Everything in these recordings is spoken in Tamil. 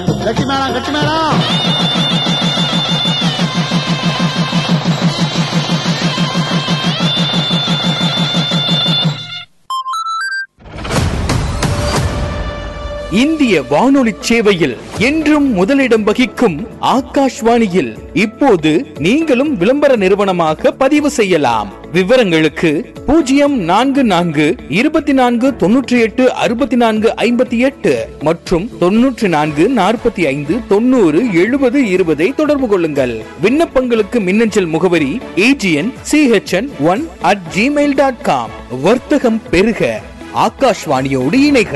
கட்டி மேளம் கட்டி மேளம் இந்திய வானொலி சேவையில் என்றும் முதலிடம் வகிக்கும் ஆகாஷ்வாணியில் இப்போது நீங்களும் விளம்பர நிறுவனமாக பதிவு செய்யலாம் விவரங்களுக்கு பூஜ்ஜியம் நான்கு நான்கு இருபத்தி நான்கு தொன்னூற்றி எட்டு அறுபத்தி நான்கு ஐம்பத்தி எட்டு மற்றும் தொன்னூற்றி நான்கு நாற்பத்தி ஐந்து தொண்ணூறு எழுபது இருபதை தொடர்பு கொள்ளுங்கள் விண்ணப்பங்களுக்கு மின்னஞ்சல் முகவரி AGN CHN one at Gmail dot com வர்த்தகம் பெருக ஆகாஷ்வாணியோடு இணைக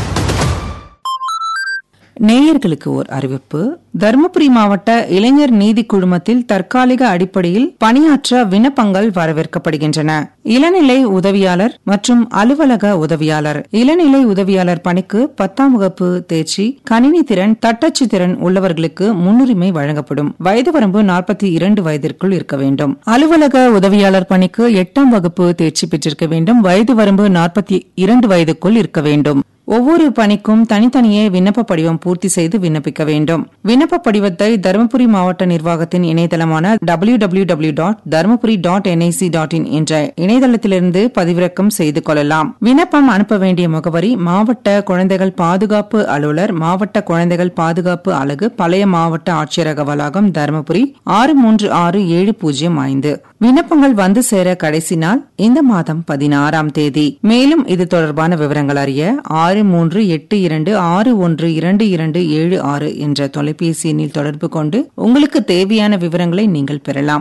நேயர்களுக்கு ஓர் அறிவிப்பு தருமபுரி மாவட்ட இளைஞர் நீதி குழுமத்தில் தற்காலிக அடிப்படையில் பணியாற்ற விண்ணப்பங்கள் வரவேற்கப்படுகின்றன இளநிலை உதவியாளர் மற்றும் அலுவலக உதவியாளர் இளநிலை உதவியாளர் பணிக்கு பத்தாம் வகுப்பு தேர்ச்சி கணினி திறன் தட்டச்சு திறன் உள்ளவர்களுக்கு முன்னுரிமை வழங்கப்படும் வயது வரம்பு நாற்பத்தி இரண்டு வயதிற்குள் இருக்க வேண்டும் அலுவலக உதவியாளர் பணிக்கு எட்டாம் வகுப்பு தேர்ச்சி பெற்றிருக்க வேண்டும் வயது வரம்பு நாற்பத்தி இரண்டு வயதுக்குள் இருக்க வேண்டும் ஒவ்வொரு பணிக்கும் தனித்தனியே விண்ணப்ப படிவம் பூர்த்தி செய்து விண்ணப்பிக்க வேண்டும் விண்ணப்ப படிவத்தை தருமபுரி மாவட்ட நிர்வாகத்தின் இணையதளமான W W W dot Dharmapuri dot NIC dot in என்ற இணையதளத்திலிருந்து பதிவிறக்கம் செய்து கொள்ளலாம் விண்ணப்பம் அனுப்ப வேண்டிய முகவரி மாவட்ட குழந்தைகள் பாதுகாப்பு அலுவலர் மாவட்ட குழந்தைகள் பாதுகாப்பு அலகு பழைய மாவட்ட ஆட்சியரக வளாகம் தருமபுரி ஆறு மூன்று ஆறு ஏழு பூஜ்ஜியம் ஐந்து விண்ணப்பங்கள் வந்து சேர கடைசி நாள் இந்த மாதம் பதினாறாம் தேதி மேலும் இது தொடர்பான விவரங்கள் அறிய ஆறு மூன்று எட்டு இரண்டு ஆறு ஒன்று இரண்டு இரண்டு ஏழு ஆறு என்ற தொலைபேசி எண்ணில் தொடர்பு கொண்டு உங்களுக்கு தேவையான விவரங்களை நீங்கள் பெறலாம்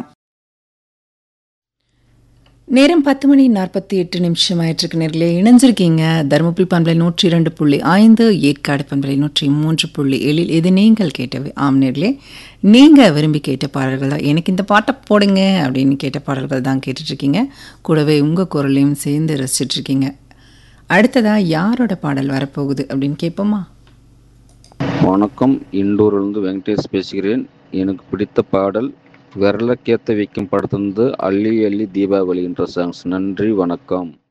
நேரம் பத்து மணி நாற்பத்தி எட்டு நிமிஷம் ஆயிட்டிருக்கு நேர்களே இணைஞ்சிருக்கீங்க தருமபுரி பண்பலை நூற்றி இரண்டு புள்ளி ஐந்து ஏற்காடு பண்பலை நூற்றி மூன்று புள்ளி ஏழில் இது நீங்கள் கேட்டவை ஆம் நேர்களே நீங்கள் விரும்பி கேட்ட பாடல்கள் தான் எனக்கு இந்த பாட்டை போடுங்க அப்படின்னு கேட்ட பாடல்கள் தான் கேட்டுட்ருக்கீங்க கூடவே உங்கள் குரலையும் சேர்ந்து ரசிச்சிட்ருக்கீங்க அடுத்ததாக யாரோட பாடல் வரப்போகுது அப்படின்னு கேட்போமா வணக்கம் இண்டூரிலிருந்து வெங்கடேஷ் பேசுகிறேன் எனக்கு பிடித்த பாடல் விரலக்கேத்த வைக்கும் படத்திலிருந்து அள்ளி அள்ளி தீபாவளி என்ற சாங்ஸ் நன்றி வணக்கம்